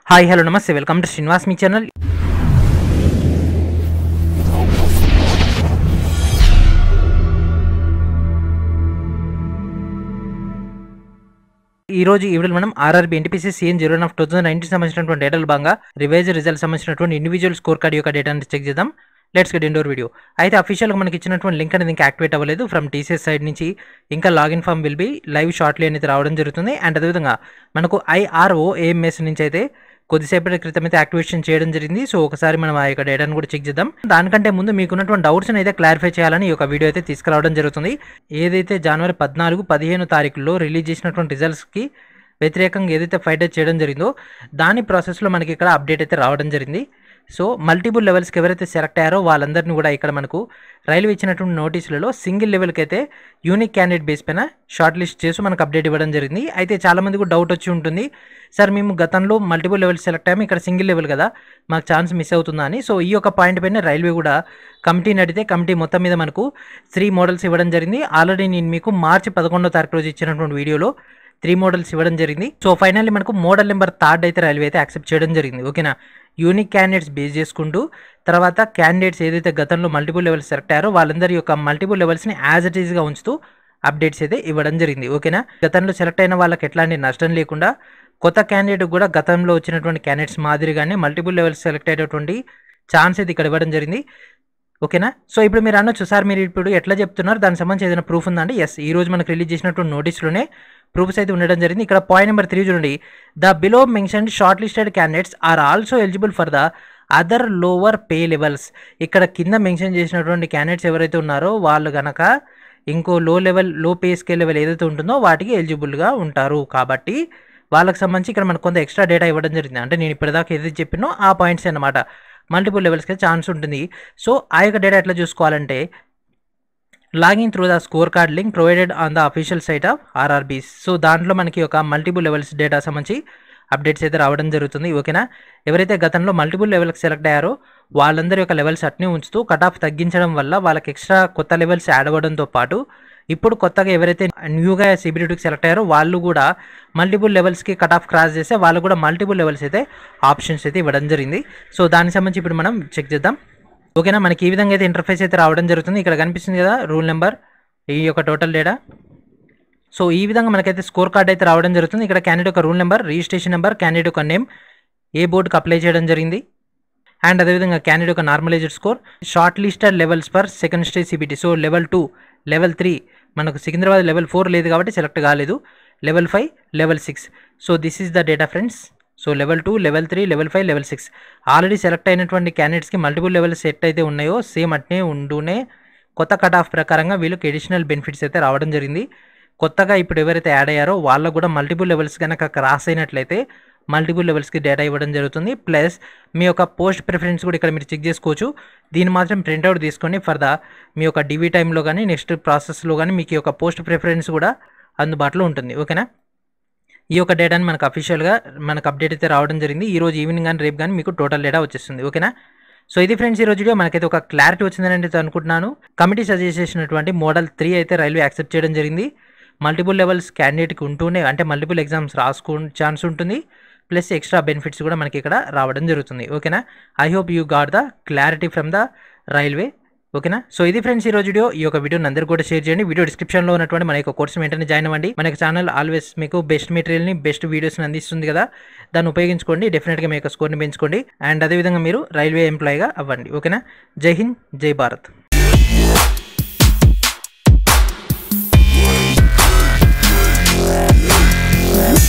Hi hello నమస్తే welcome to Srinivas మీ channel ఈ రోజు ఈ వీడియోలో మనం RRB NTPC CEN zero of two thousand nineteen సంబంధించినటువంటి డేటాలు భాగంగా రివైజ్ రిజల్ట్ సంబంధించినటువంటి ఇండివిజువల్ స్కోర్ కార్డ్ యొక్క డేటాని చెక్ చేద్దాం లెట్స్ గెట్ ఇండోర్ వీడియో అయితే అఫీషియల్గా మనకి ఇచ్చినటువంటి లింక్ అనేది ఇంకా యాక్టివేట్ అవ్వలేదు ఫ్రమ్ టీసీఎస్ సైడ్ నుంచి ఇంకా login form will be live shortly అనేది రావడం జరుగుతుంది అండ్ అదేవిధంగా మనకు ఐఆర్ఓ ఏఎంఎస్ నుంచి అయితే కొద్దిసేపటి క్రితం అయితే యాక్టివేషన్ చేయడం జరిగింది సో ఒకసారి మనం ఆ యొక్క డేటాను కూడా చెక్ చేద్దాం దానికంటే ముందు మీకు ఉన్నటువంటి డౌట్స్ అయితే క్లారిఫై చేయాలని ఈ యొక్క వీడియో అయితే తీసుకురావడం జరుగుతుంది ఏదైతే జనవరి పద్నాలుగు పదిహేను తారీఖుల్లో రిలీజ్ చేసినటువంటి రిజల్ట్స్కి వ్యతిరేకంగా ఏదైతే ఫైట్ చేయడం జరిగిందో దాని ప్రాసెస్లో మనకి ఇక్కడ అప్డేట్ అయితే రావడం జరిగింది సో మల్టిపుల్ లెవెల్స్కి ఎవరైతే సెలెక్ట్ అయ్యారో వాళ్ళందరినీ కూడా ఇక్కడ మనకు రైల్వే ఇచ్చినటువంటి నోటీసులలో సింగిల్ లెవెల్కి అయితే యూనిక్ క్యాండిడేట్ బేస్ పైన షార్ట్ లిస్ట్ చేసి మనకు అప్డేట్ ఇవ్వడం జరిగింది అయితే చాలామంది కూడా డౌట్ వచ్చి ఉంటుంది సార్ మేము గతంలో మల్టిపుల్ లెవెల్స్ సెలెక్ట్ అయ్యాము ఇక్కడ సింగిల్ లెవెల్ కదా మాకు ఛాన్స్ మిస్ అవుతుందా అని సో ఈ యొక్క పాయింట్ పైన రైల్వే కూడా కమిటీని అడిగితే కమిటీ మొత్తం మీద మనకు త్రీ మోడల్స్ ఇవ్వడం జరిగింది ఆల్రెడీ నేను మీకు మార్చి పదకొండో తారీఖు రోజు ఇచ్చినటువంటి వీడియోలో త్రీ మోడల్స్ ఇవ్వడం జరిగింది సో ఫైనల్లీ మనకు మోడల్ నెంబర్ థర్డ్ అయితే రైల్వే అయితే యాక్సెప్ట్ చేయడం జరిగింది ఓకేనా యూనిక్ క్యాండిడేట్స్ బేస్ చేసుకుంటూ తర్వాత క్యాండిడేట్స్ ఏదైతే గతంలో మల్టిపుల్ లెవెల్స్ సెలెక్ట్ అయ్యారో వాళ్ళందరి యొక్క మల్టిపుల్ లెవెల్స్ని యాజ్ ఇట్ ఈస్గా ఉంచుతూ అప్డేట్స్ అయితే ఇవ్వడం జరిగింది ఓకేనా గతంలో సెలెక్ట్ అయిన వాళ్ళకి ఎట్లాంటి నష్టం లేకుండా కొత్త క్యాండిడేట్ కూడా గతంలో వచ్చినటువంటి క్యాండిడేట్స్ మాదిరిగానే మల్టిపుల్ లెవెల్స్ సెలెక్ట్ అయ్యేటువంటి ఛాన్స్ అయితే ఇక్కడ ఇవ్వడం జరిగింది ఓకేనా సో ఇప్పుడు మీరు అనొచ్చు సార్ మీరు ఇప్పుడు ఎట్లా చెప్తున్నారు దానికి సంబంధించి ఏదైనా ప్రూఫ్ ఉందా అంటే ఎస్ ఈ రోజు మనకు రిలీజ్ చేసినటువంటి నోటీస్లోనే ప్రూఫ్స్ అయితే ఉండడం జరిగింది ఇక్కడ పాయింట్ నెంబర్ త్రీ చూడండి the below mention short listed candidates are also eligible for the other lower pay levels ఇక్కడ కింద మెన్షన్ చేసినటువంటి క్యాండిడేట్స్ ఎవరైతే ఉన్నారో వాళ్ళు గనక ఇంకో లో లెవెల్ లో పే స్కేల్ లెవెల్ ఏదైతే ఉంటుందో వాటికి ఎలిజిబుల్గా ఉంటారు కాబట్టి వాళ్ళకి సంబంధించి ఇక్కడ మనకు కొంత ఎక్స్ట్రా డేటా ఇవ్వడం జరిగింది అంటే నేను ఇప్పటిదాకా ఏదైతే చెప్పినో ఆ పాయింట్స్ అనమాట మల్టిపుల్ లెవెల్స్కి ఛాన్స్ ఉంటుంది సో ఆ యొక్క డేటా ఎట్లా చూసుకోవాలంటే login through the score card link provided on the official site of RRBs so దాంట్లో మనకి ఒక మల్టిపుల్ లెవెల్స్ డేటా సంబంధించి అప్డేట్స్ అయితే రావడం జరుగుతుంది ఓకేనా ఎవరైతే గతంలో మల్టిపుల్ లెవెల్కి సెలెక్ట్ అయ్యారో వాళ్ళందరి యొక్క లెవెల్స్ అట్నే ఉంచుతూ కట్ ఆఫ్ తగ్గించడం వల్ల వాళ్ళకి ఎక్స్ట్రా కొత్త లెవెల్స్ యాడ్ అవ్వడంతో పాటు ఇప్పుడు కొత్తగా ఎవరైతే న్యూగా సిబిడిటీకి సెలెక్ట్ అయ్యారో వాళ్ళు కూడా మల్టిపుల్ లెవెల్స్కి కట్ ఆఫ్ క్రాస్ చేస్తే వాళ్ళు కూడా మల్టిపుల్ లెవెల్స్ అయితే ఆప్షన్స్ అయితే ఇవ్వడం జరిగింది సో దానికి సంబంధించి ఇప్పుడు మనం చెక్ చేద్దాం ఓకేనా మనకి ఈ విధంగా అయితే ఇంటర్ఫేస్ అయితే రావడం జరుగుతుంది ఇక్కడ కనిపిస్తుంది కదా రూల్ నెంబర్ ఈ యొక్క టోటల్ డేటా సో ఈ విధంగా మనకైతే స్కోర్ కార్డ్ అయితే రావడం జరుగుతుంది ఇక్కడ క్యాండిడేట్ యొక్క rule number registration number candidate యొక్క నేమ్ ఏ బోర్డుకి అప్లై చేయడం జరిగింది అండ్ అదేవిధంగా క్యాండిడేట్ యొక్క normalised score short listed levels for second stage CBT so level two level three మనకు సికింద్రాబాద్ లెవెల్ ఫోర్ లేదు కాబట్టి సెలెక్ట్ కాలేదు level five level six so this is the data friends so level two level three level five level six already select అయినటువంటి క్యాండిడేట్స్కి multiple level set అయితే ఉన్నాయో same అట్నే ఉంటూనే కొత్త కట్ ఆఫ్ ప్రకారంగా వీళ్ళకి ఎడిషనల్ బెనిఫిట్స్ అయితే రావడం జరిగింది కొత్తగా ఇప్పుడు ఎవరైతే యాడ్ అయ్యారో వాళ్ళకు కూడా మల్టిపుల్ లెవెల్స్ కనుక క్రాస్ అయినట్లయితే మల్టిపుల్ లెవెల్స్కి డేటా ఇవ్వడం జరుగుతుంది ప్లస్ మీ యొక్క పోస్ట్ ప్రిఫరెన్స్ కూడా ఇక్కడ మీరు చెక్ చేసుకోవచ్చు దీన్ని మాత్రం ప్రింట్అవుట్ తీసుకోండి ఫర్ ద మీ యొక్క డివి టైంలో కానీ నెక్స్ట్ ప్రాసెస్లో కానీ మీకు యొక్క పోస్ట్ ప్రిఫరెన్స్ కూడా అందుబాటులో ఉంటుంది ఓకేనా ఈ యొక్క డేటాని మనకు అఫీషియల్గా మనకు అప్డేట్ అయితే రావడం జరిగింది ఈ రోజు ఈవినింగ్ కానీ రేపు కానీ మీకు టోటల్ డేటా వచ్చేస్తుంది ఓకేనా సో ఇది ఫ్రెండ్స్ ఈ రోజు వీడియో మనకైతే ఒక క్లారిటీ వచ్చిందని అయితే అనుకుంటున్నాను కమిటీ సజెస్ట్ చేసినటువంటి మోడల్ త్రీ అయితే రైల్వే యాక్సెప్ట్ చేయడం జరిగింది మల్టిపుల్ లెవెల్స్ క్యాండిడేట్కి ఉంటూనే అంటే మల్టిపుల్ ఎగ్జామ్స్ రాసుకో ఛాన్స్ ఉంటుంది ప్లస్ ఎక్స్ట్రా బెనిఫిట్స్ కూడా మనకి ఇక్కడ రావడం జరుగుతుంది ఓకేనా I hope you got the clarity from the railway ఓకేనా సో ఇది ఫ్రెండ్స్ ఈ రోజు వీడియో ఈ యొక్క వీడియోని అందరూ కూడా షేర్ చేయండి వీడియో డిస్క్రిప్షన్లో ఉన్నటువంటి మన యొక్క కోర్స్ వెంటనే జాయిన్ అవ్వండి మన ఛానల్ ఆల్వేస్ మీకు బెస్ట్ మెటీరియల్ని బెస్ట్ వీడియోస్ని అందిస్తుంది కదా దాన్ని ఉపయోగించుకోండి డెఫినెట్గా మీ యొక్క స్కోర్ని పెంచుకోండి అండ్ అదేవిధంగా మీరు రైల్వే ఎంప్లాయీగా అవ్వండి ఓకేనా జై హింద్ జై భారత్ Yeah.